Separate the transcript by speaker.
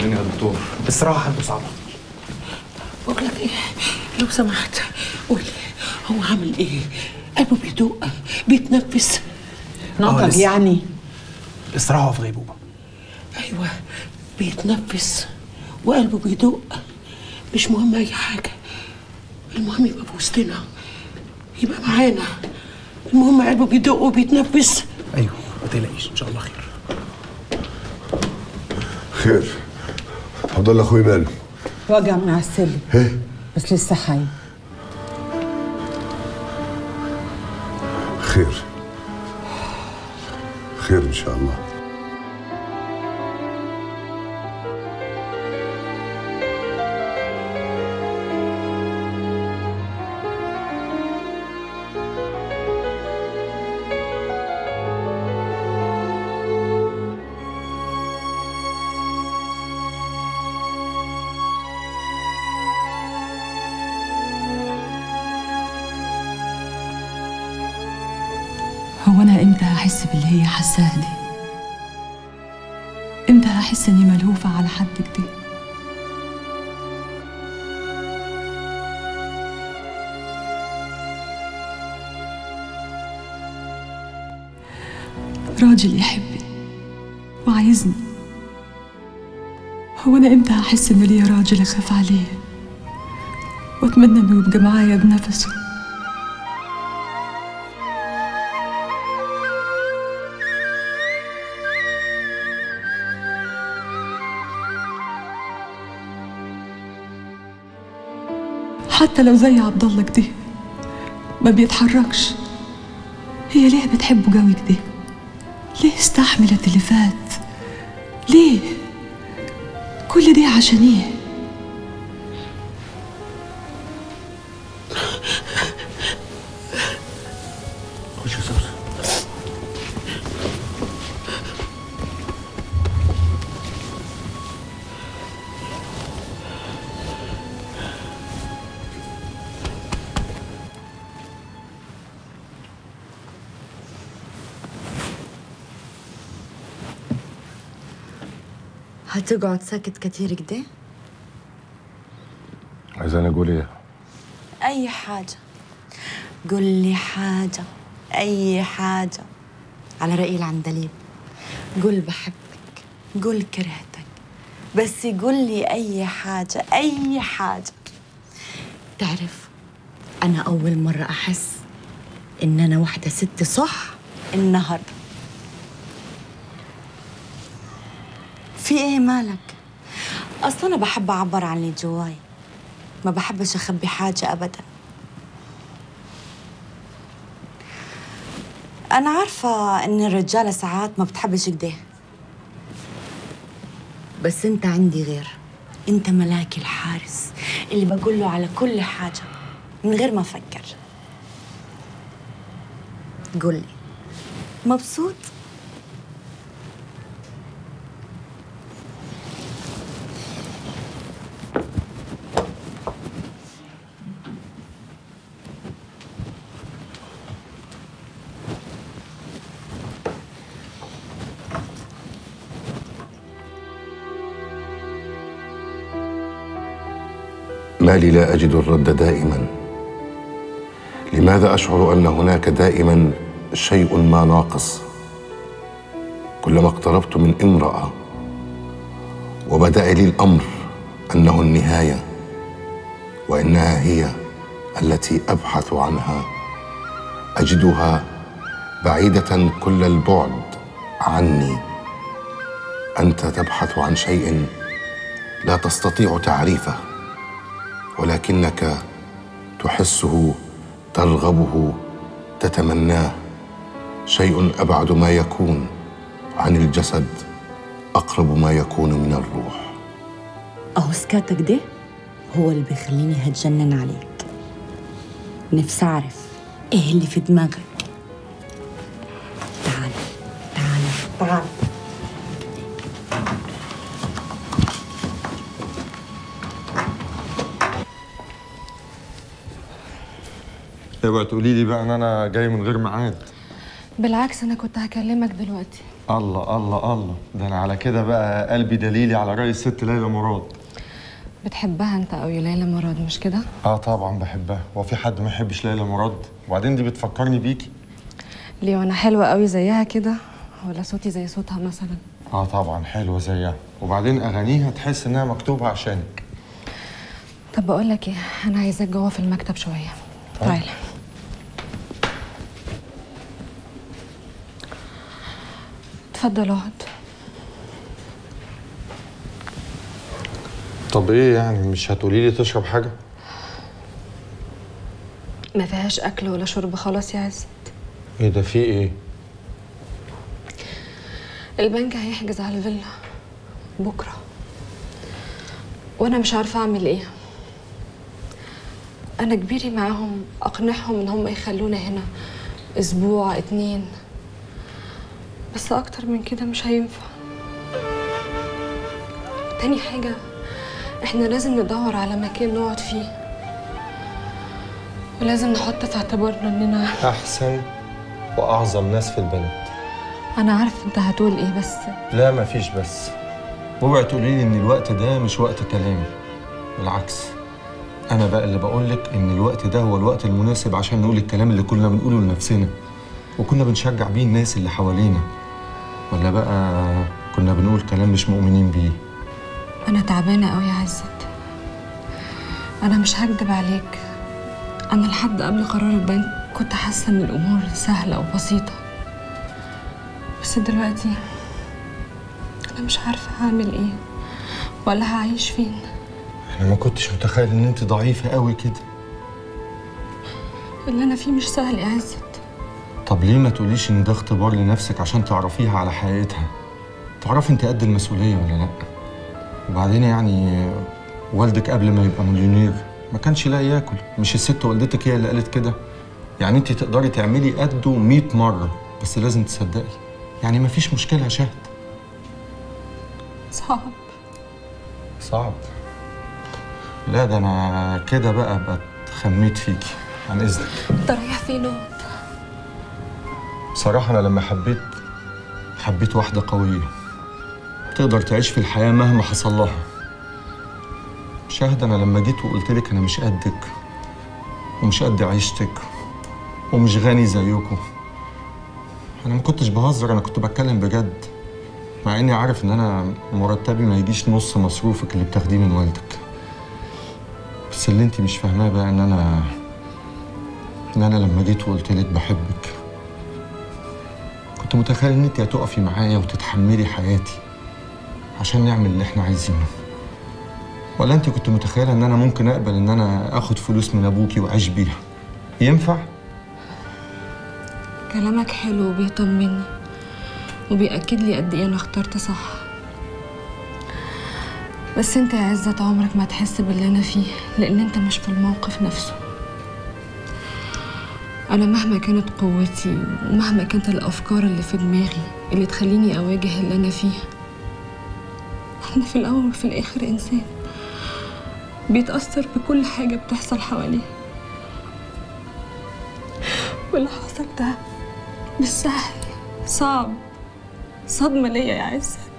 Speaker 1: مني يا دكتور الصراحه حالته صعبه
Speaker 2: بقول لك ايه لو سمحت قولي هو عامل ايه قلبه بيدق بيتنفس
Speaker 1: نقل
Speaker 2: نقل يعني
Speaker 1: الصراحه هو في غيبوبه
Speaker 2: ايوه بيتنفس وقلبه بيدق مش مهم اي حاجه المهم يبقى في وسطنا يبقى معانا المهم قلبه بيدق وبيتنفس
Speaker 1: ايوه ما تقلقيش ان شاء الله خير
Speaker 3: خير عبد الله اخوي ماله
Speaker 4: وجع من على السلم
Speaker 3: ايه
Speaker 4: بس لسه حي
Speaker 3: خير خير ان شاء الله
Speaker 5: هو أنا إمتى هحس باللي هي حاساه دي؟ إمتى هحس إني ملهوفة على حد كده؟ راجل يحبني وعايزني هو أنا إمتى هحس إن ليا راجل أخاف عليه وأتمنى إنه يبقى معايا بنفسه حتى لو زي عبد الله كده ما بيتحركش هي ليه بتحبه قوي كده ليه استحملت اللي فات ليه كل دي عشان ايه
Speaker 1: خش يا سوسو
Speaker 6: هتقعد ساكت كتير كده؟
Speaker 3: عايزاني اقول ايه
Speaker 6: أي حاجة قل لي حاجة أي حاجة على رأي العندليب قل بحبك قل كرهتك بس قل لي أي حاجة أي حاجة تعرف أنا أول مرة أحس إن أنا واحدة ست صح النهاردة في إيه مالك؟ أصلا أنا بحب أعبر عن اللي جواي ما بحبش أخبي حاجة أبدا أنا عارفة إن الرجالة ساعات ما بتحبش كده بس أنت عندي غير أنت ملاك الحارس اللي بقول له على كل حاجة من غير ما أفكر قول لي مبسوط؟
Speaker 3: ما لي لا اجد الرد دائما لماذا اشعر ان هناك دائما شيء ما ناقص كلما اقتربت من امراه وبدا لي الامر انه النهايه وانها هي التي ابحث عنها اجدها بعيده كل البعد عني انت تبحث عن شيء لا تستطيع تعريفه ولكنك تحسه ترغبه تتمناه شيء ابعد ما يكون عن الجسد اقرب ما يكون من الروح
Speaker 6: أهو سكاتك ده هو اللي بيخليني هتجنن عليك نفسي أعرف إيه اللي في دماغك تعال تعال تعال
Speaker 7: اوعي تقولي لي بقى ان انا جاي من غير ميعاد
Speaker 8: بالعكس انا كنت هكلمك دلوقتي
Speaker 7: الله الله الله ده انا على كده بقى قلبي دليلي على رأي الست ليلى مراد
Speaker 6: بتحبها انت قوي ليلى مراد مش كده
Speaker 7: اه طبعا بحبها هو في حد ما يحبش ليلى مراد وبعدين دي بتفكرني بيكي
Speaker 6: ليه وانا حلوه قوي زيها كده ولا صوتي زي صوتها مثلا
Speaker 7: اه طبعا حلوه زيها وبعدين اغانيها تحس انها مكتوبه عشانك
Speaker 6: طب بقول لك ايه انا عايزاك جوه في المكتب شويه تعالى اتفضل اقعد
Speaker 7: طب ايه يعني مش هتقولي لي تشرب حاجه
Speaker 6: ما فيهاش اكل ولا شرب خلاص يا عزت
Speaker 7: ايه ده في ايه
Speaker 6: البنك هيحجز على الفيلا بكره وانا مش عارفه اعمل ايه انا كبيري معاهم اقنعهم ان هم يخلونا هنا اسبوع اتنين بس اكتر من كده مش هينفع تاني حاجه احنا لازم ندور على مكان نقعد فيه ولازم نحط في اعتبارنا اننا
Speaker 7: احسن واعظم ناس في البلد
Speaker 6: انا عارف انت هتقول ايه بس
Speaker 7: لا مفيش بس اوعي تقولي لي ان الوقت ده مش وقت كلام بالعكس انا بقى اللي بقول لك ان الوقت ده هو الوقت المناسب عشان نقول الكلام اللي كنا بنقوله لنفسنا وكنا بنشجع بيه الناس اللي حوالينا ولا بقى كنا بنقول كلام مش مؤمنين بيه
Speaker 6: أنا تعبانة أوي يا عزت أنا مش هكدب عليك أنا لحد قبل قرار البنك كنت حاسة إن الأمور سهلة وبسيطة بس دلوقتي أنا مش عارفة هعمل إيه ولا هعيش فين
Speaker 7: انا ما كنتش متخيل ان انت ضعيفه قوي كده
Speaker 6: اللي أنا فيه مش سهل يا عزت
Speaker 7: طب ليه ما تقوليش ان ده اختبار لنفسك عشان تعرفيها على حقيقتها تعرفي انت قد المسؤوليه ولا لا وبعدين يعني والدك قبل ما يبقى مليونير ما كانش لاقي ياكل مش الست والدتك هي اللي قالت كده يعني انت تقدري تعملي قده 100 مره بس لازم تصدقي يعني ما فيش مشكله يا شهد
Speaker 6: صعب
Speaker 7: صعب لا ده انا كده بقى بقى خميت فيكي عن اذنك
Speaker 6: أنت رايح فين اقعد
Speaker 7: بصراحة أنا لما حبيت حبيت واحدة قوية تقدر تعيش في الحياة مهما حصل لها شاهد أنا لما جيت وقلت لك أنا مش قدك ومش قد عيشتك ومش غني زيكم أنا ما كنتش بهزر أنا كنت بتكلم بجد مع إني عارف إن أنا مرتبي ما يجيش نص مصروفك اللي بتاخديه من والدك بس اللي أنت مش فاهماه بقى إن أنا إن أنا لما جيت وقلت لك بحبك كنت متخيل ان انت هتقفي معايا وتتحملي حياتي عشان نعمل اللي احنا عايزينه ولا انت كنت متخيله ان انا ممكن اقبل ان انا اخد فلوس من ابوكي واعيش بيها ينفع
Speaker 6: كلامك حلو وبيطمني وبيأكد لي قد ايه انا اخترت صح بس انت يا عزت عمرك ما تحس باللي انا فيه لان انت مش في الموقف نفسه انا مهما كانت قوتي ومهما كانت الافكار اللي في دماغي اللي تخليني اواجه اللي انا فيه احنا في الاول وفي الاخر انسان بيتاثر بكل حاجه بتحصل حواليه واللي حصل ده مش سهل صعب صدمه ليا يا عزت